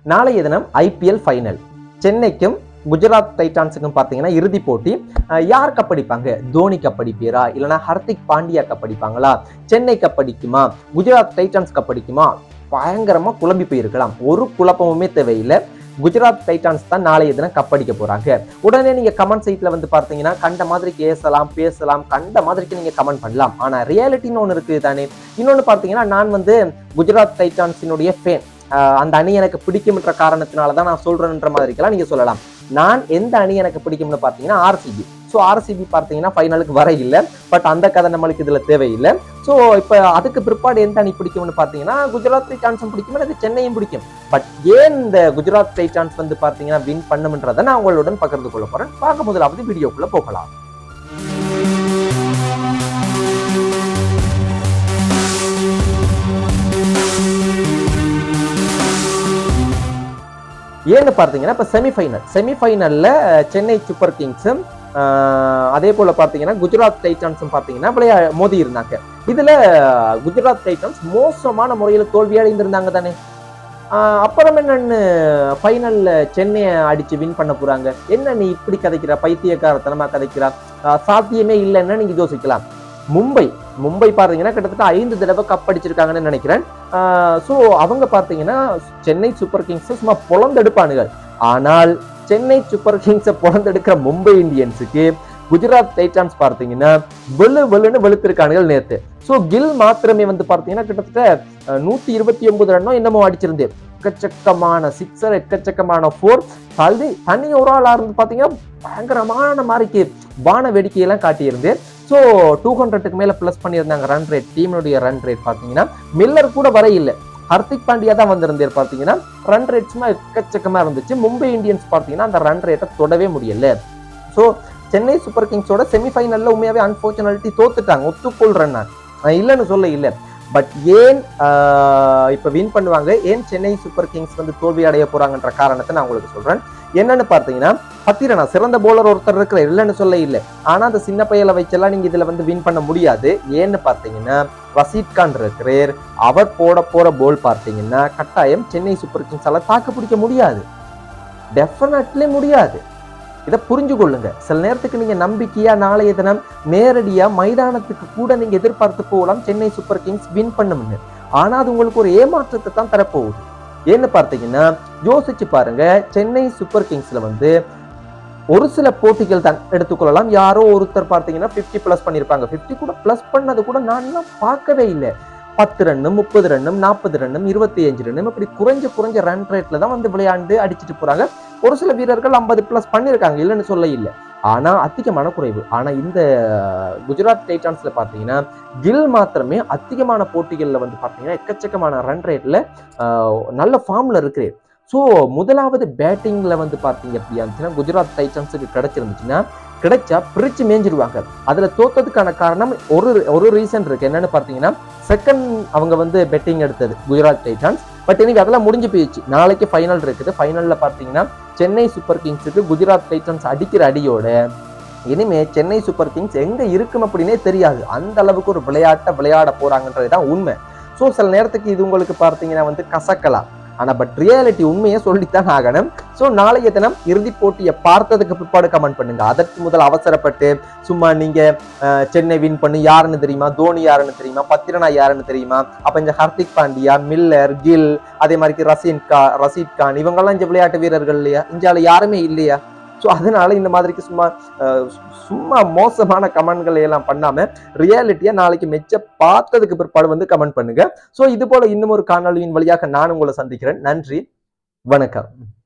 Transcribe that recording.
நாளைய தினம் IPL final சென்னைக்கும் குஜராத் டைட்டான்ஸுக்கும் பார்த்தீங்கன்னா இறுதி போட்டி அஹ் யார் கப்படிப்பாங்க தோனி கப்படிப்பீரா இல்லைன்னா ஹர்திக் பாண்டியா கப்படிப்பாங்களா சென்னை கப்படிக்குமா குஜராத் டைட்டான்ஸ் கப்படிக்குமா பயங்கரமா குழம்பி போயிருக்கலாம் ஒரு குழப்பமுமே தேவையில்லை குஜராத் டைட்டான்ஸ் தான் நாளைய தினம் கப்படிக்க போறாங்க உடனே நீங்க கமெண்ட் சைட்ல வந்து பார்த்தீங்கன்னா கண்ட மாதிரி பேசலாம் பேசலாம் கண்ட மாதிரிக்கு நீங்க கமெண்ட் பண்ணலாம் ஆனா ரியாலிட்டின்னு ஒன்று இருக்குது தானே இன்னொன்று பார்த்தீங்கன்னா நான் வந்து குஜராத் டைட்டான்ஸினுடைய ஃபேன் அந்த அணி எனக்கு பிடிக்கும்ன்ற காரணத்தினால தான் நான் சொல்றேன்ற மாதிரிக்கெல்லாம் நீங்க சொல்லலாம் நான் எந்த அணி எனக்கு பிடிக்கும்னு பார்த்தீங்கன்னா ஆர்சிபி ஸோ ஆர்சிபி பார்த்தீங்கன்னா ஃபைனலுக்கு வர இல்லை பட் அந்த கதை நம்மளுக்கு இதுல தேவையில்லை ஸோ இப்போ அதுக்கு பிற்பாடு எந்த அணி பிடிக்கும்னு பார்த்தீங்கன்னா குஜராத் டைட்டான்ஸும் பிடிக்கும் எனக்கு சென்னையும் பிடிக்கும் பட் ஏன் இந்த குஜராத் டைட்டான்ஸ் வந்து பார்த்தீங்கன்னா வின் பண்ணும்ன்றதை நான் உங்களுடன் பகிர்ந்து கொள்ள போறேன் பார்க்க முதலாவது வீடியோக்குள்ள போகலாம் ஏன்னு பார்த்தீங்கன்னா இப்போ செமிஃபைனல் செமிஃபைனலில் சென்னை சூப்பர் கிங்ஸும் அதே போல் பார்த்தீங்கன்னா குஜராத் டைட்டன்ஸும் பார்த்தீங்கன்னா விளையா மோதி இருந்தாங்க இதில் குஜராத் டைட்டன்ஸ் மோசமான முறையில் தோல்வி அடைந்திருந்தாங்க தானே ஆஹ் அப்புறம் என்னன்னு ஃபைனலில் சென்னையை அடித்து வின் பண்ண போகிறாங்க என்ன நீ இப்படி கதைக்கிற பைத்தியக்காரத்தனமாக கதைக்கிறா ஆஹ் சாத்தியமே இல்லைன்னு நீங்கள் யோசிக்கலாம் மும்பை மும்பை பார்த்தீங்கன்னா கிட்டத்தட்ட ஐந்து தடவை கப் அடிச்சிருக்காங்கன்னு நினைக்கிறேன் ஸோ அவங்க பார்த்தீங்கன்னா சென்னை சூப்பர் கிங்ஸை சும்மா பொழந்தெடுப்பானுகள் ஆனால் சென்னை சூப்பர் கிங்ஸை பொழந்தெடுக்கிற மும்பை இந்தியன்ஸுக்கு குஜராத் டைட்டான்ஸ் பார்த்தீங்கன்னா வெளு வெளுன்னு வெளுத்திருக்கானுகள் நேற்று ஸோ கில் மாத்திரமே வந்து பார்த்தீங்கன்னா கிட்டத்தட்ட நூற்றி இருபத்தி ஒன்பது ரன்னோ என்னமோ அடிச்சிருந்தேன் எக்கச்சக்கமான சிக்ஸர் எக்கச்சக்கமான ஃபோர் தள்ளி தனி ஒரு ஆளாக இருந்து பார்த்தீங்கன்னா பயங்கரமான மாதிரிக்கு வான வேடிக்கையெல்லாம் காட்டியிருந்தேன் ஸோ டூ ஹண்ட்ரட்டுக்கு மேலே ப்ளஸ் பண்ணியிருந்தாங்க ரன் ரேட் டீமுடைய ரன் ரேட் பார்த்தீங்கன்னா மில்லர் கூட வர இல்லை ஹர்திக் பாண்டியா தான் வந்திருந்தார் பார்த்தீங்கன்னா ரன் ரேட் சும்மா எக்கச்சக்கமாக இருந்துச்சு மும்பை இந்தியன்ஸ் பார்த்தீங்கன்னா அந்த ரன் ரேட்டை தொடவே முடியல ஸோ சென்னை சூப்பர் கிங்ஸோட செமிஃபைனலில் உண்மையாகவே அன்ஃபார்ச்சுனேட்லி தோத்துட்டாங்க ஒத்துக்கொள்றேன் நான் நான் இல்லைன்னு சொல்ல இல்லை பட் ஏன் இப்போ வின் பண்ணுவாங்க ஏன் சென்னை சூப்பர் கிங்ஸ் வந்து தோல்வி அடைய போறாங்கன்ற காரணத்தை நான் உங்களுக்கு சொல்றேன் என்னன்னு பார்த்தீங்கன்னா பத்திரனா சிறந்த போலர் ஒருத்தர் இருக்கிற இல்லைன்னு சொல்ல இல்லை ஆனா அந்த சின்ன பையலை வச்செல்லாம் நீங்க இதுல வந்து வின் பண்ண முடியாது ஏன்னு பார்த்தீங்கன்னா ரஷீத் கான் இருக்கிறார் அவர் போட போற போல் பார்த்தீங்கன்னா கட்டாயம் சென்னை சூப்பர் கிங்ஸால தாக்கு பிடிக்க முடியாது டெஃபினெட்லி முடியாது இதை புரிஞ்சு கொள்ளுங்க சில நேரத்துக்கு நீங்க நம்பிக்கையா நாளைய தினம் நேரடியா மைதானத்துக்கு கூட நீங்க எதிர்பார்த்து போகலாம் சென்னை சூப்பர் கிங்ஸ் வின் பண்ணும்னு ஆனா அது உங்களுக்கு ஒரு ஏமாற்றத்தை தான் தரப்போகுது ஏன்னு பார்த்தீங்கன்னா யோசிச்சு பாருங்க சென்னை சூப்பர் கிங்ஸ்ல வந்து ஒரு சில போட்டிகள் தான் எடுத்துக்கொள்ளலாம் யாரோ ஒருத்தர் பார்த்தீங்கன்னா ஃபிஃப்டி ப்ளஸ் பண்ணியிருப்பாங்க ஃபிஃப்டி கூட ப்ளஸ் பண்ணது கூட நான்லாம் பார்க்கவே இல்லை பத்து ரன்னும் முப்பது ரன்னும் நாற்பது ரன்னும் இருபத்தி அஞ்சு ரன்னும் இப்படி குறைஞ்ச குறைஞ்ச ரன் ரேட்ல தான் வந்து விளையாண்டு அடிச்சிட்டு போறாங்க ஒரு சில வீரர்கள் ஐம்பது ப்ளஸ் பண்ணியிருக்காங்க இல்லைன்னு சொல்ல இல்லை ஆனா அதிகமான குறைவு ஆனா இந்த குஜராத் டைட்டான்ஸ்ல பாத்தீங்கன்னா கில் மாத்திரமே அதிகமான போட்டிகள்ல வந்து பாத்தீங்கன்னா எக்கச்சக்கமான ரன் ரேட்ல நல்ல ஃபார்ம்ல இருக்கிறேன் ஸோ முதலாவது பேட்டிங்ல வந்து பார்த்தீங்க அப்படியா இருந்துச்சுன்னா குஜராத் டைட்டன்ஸுக்கு கிடைச்சிருந்துச்சுன்னா கிடைச்சா பிரிச்சு மேஞ்சிருவாங்க அதுல தோத்ததுக்கான காரணம் ஒரு ஒரு ரீசன் இருக்கு என்னன்னு பார்த்தீங்கன்னா செகண்ட் அவங்க வந்து பெட்டிங் எடுத்தது குஜராத் டைட்டன்ஸ் பட் இன்னைக்கு அதெல்லாம் முடிஞ்சு போயிடுச்சு நாளைக்கு ஃபைனல் இருக்குது ஃபைனல்ல பார்த்தீங்கன்னா சென்னை சூப்பர் கிங்ஸுக்கு குஜராத் டைட்டன்ஸ் அடிக்கிற அடியோட இனிமே சென்னை சூப்பர் கிங்ஸ் எங்க இருக்கும் அப்படின்னே தெரியாது அந்த அளவுக்கு ஒரு விளையாட்டை விளையாட போறாங்கன்றது தான் உண்மை ஸோ சில நேரத்துக்கு இது உங்களுக்கு பார்த்தீங்கன்னா வந்து கசக்கலாம் ஆனா பட் ரியாலிட்டி உண்மையை சொல்லித்தான் ஆகணும் ஸோ நாளைய தினம் இறுதிப் போட்டியை பார்த்ததுக்கு பிற்பாடு கமெண்ட் பண்ணுங்க அதற்கு முதல் அவசரப்பட்டு சும்மா நீங்க அஹ், சென்னை வின் பண்ணி யாருன்னு தெரியுமா தோனி யாருன்னு தெரியுமா பத்திரனா யாருன்னு தெரியுமா அப்ப இந்த ஹர்திக் பாண்டியா மில்லர் கில் அதே மாதிரி ரசீன் கா ரஷீத் கான் இவங்கெல்லாம் இந்த விளையாட்டு வீரர்கள் இல்லையா இந்தியாவில் யாருமே இல்லையா ஸோ அதனால இந்த மாதிரிக்கு சும்மா அஹ், சு- சும்மா மோசமான கமெண்ட்களை எல்லாம் பண்ணாம ரியாலிட்டியா நாளைக்கு மெச்ச பார்த்ததுக்கு பிற்பாடு வந்து கமெண்ட் பண்ணுங்க ஸோ இது போல இன்னும் ஒரு காணொளியின் வழியாக நான் உங்களை சந்திக்கிறேன் நன்றி வணக்கம்